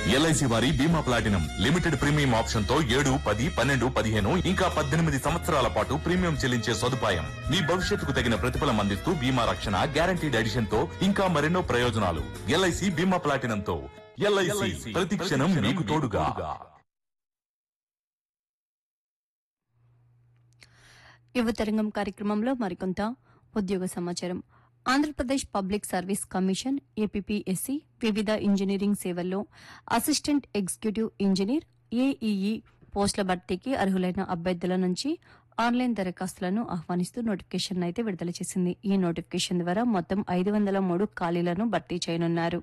LIC వారి బీమా platinum limited premium option తో ఏడు పది పన్నెండు పదిహేను ఇంకా పద్దెనిమిది సంవత్సరాల పాటు ప్రీమియం చెల్లించే సదుపాయం మీ భవిష్యత్తుకు తగిన ప్రతిఫలం అందిస్తూ బీమా రక్షణ గ్యారంటీడ్ ఎడిషన్ తో ఇంకా మరెన్నో ప్రయోజనాలు ఎల్ఐసి బీమా ప్లాటినం తో ఎల్ఐసి ప్రతి క్షణం మీకు తోడుగా యువతరంగం కార్యక్రమంలో మరికొంత ఉద్యోగ సమాచారం Andhra Pradesh public service commission APPSC వివిధ ఇంజనీరింగ్ సేవల్లో అసిస్టెంట్ ఎగ్జిక్యూటివ్ ఇంజనీర్ ఏఈఈ పోస్టుల భర్తీకి అర్హులైన అభ్యర్థుల నుంచి ఆన్లైన్ దరఖాస్తులను ఆహ్వానిస్తూ నోటిఫికేషన్ అయితే విడుదల చేసింది ఈ నోటిఫికేషన్ ద్వారా మొత్తం ఐదు వందల మూడు ఖాళీలను భర్తీ చేయనున్నారు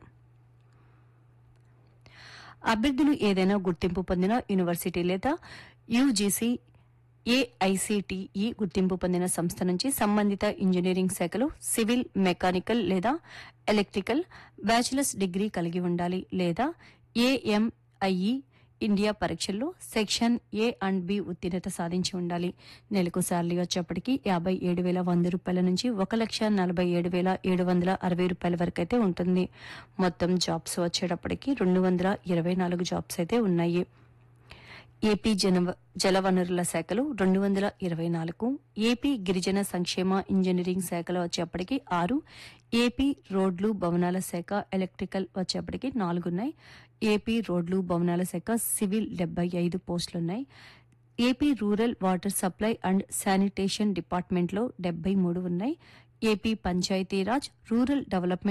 అభ్యర్థులు ఏదైనా గుర్తింపు పొందిన యూనివర్సిటీ లేదా యూజీసీ ఏఐసిటిఈ గుర్తింపు పొందిన సంస్థ నుంచి సంబంధిత ఇంజనీరింగ్ శాఖలో సివిల్ మెకానికల్ లేదా ఎలక్ట్రికల్ బ్యాచిలర్స్ డిగ్రీ కలిగి ఉండాలి లేదా ఏఎంఐఈ ఇండియా పరీక్షల్లో సెక్షన్ ఏ అండ్ బి ఉత్తీర్ణత సాధించి ఉండాలి నెలకు శాలరీ వచ్చేప్పటికి యాభై ఏడు వేల వంద రూపాయల నుంచి ఒక లక్ష నలభై ఏడు వేల ఏడు వందల అరవై రూపాయల వరకు అయితే ఉంటుంది మొత్తం జాబ్స్ వచ్చేటప్పటికి రెండు వందల ఇరవై నాలుగు జాబ్స్ అయితే ఉన్నాయి ఏపీ జన జలవనరుల శాఖలో రెండు వందల ఇరవై నాలుగు ఏపీ గిరిజన సంక్షేమ ఇంజనీరింగ్ శాఖలో వచ్చేప్పటికి ఆరు ఏపీ రోడ్లు భవనాల శాఖ ఎలక్ట్రికల్ వచ్చేప్పటికి నాలుగున్నాయి ఏపీ రోడ్లు భవనాల శాఖ సివిల్ డెబ్బై ఐదు పోస్టులున్నాయి AP rural water supply and sanitation డిపార్ట్మెంట్లో డెబ్బై మూడు ఉన్నాయి ఏపీ పంచాయతీరాజ్ రూరల్ డెవలప్మెంట్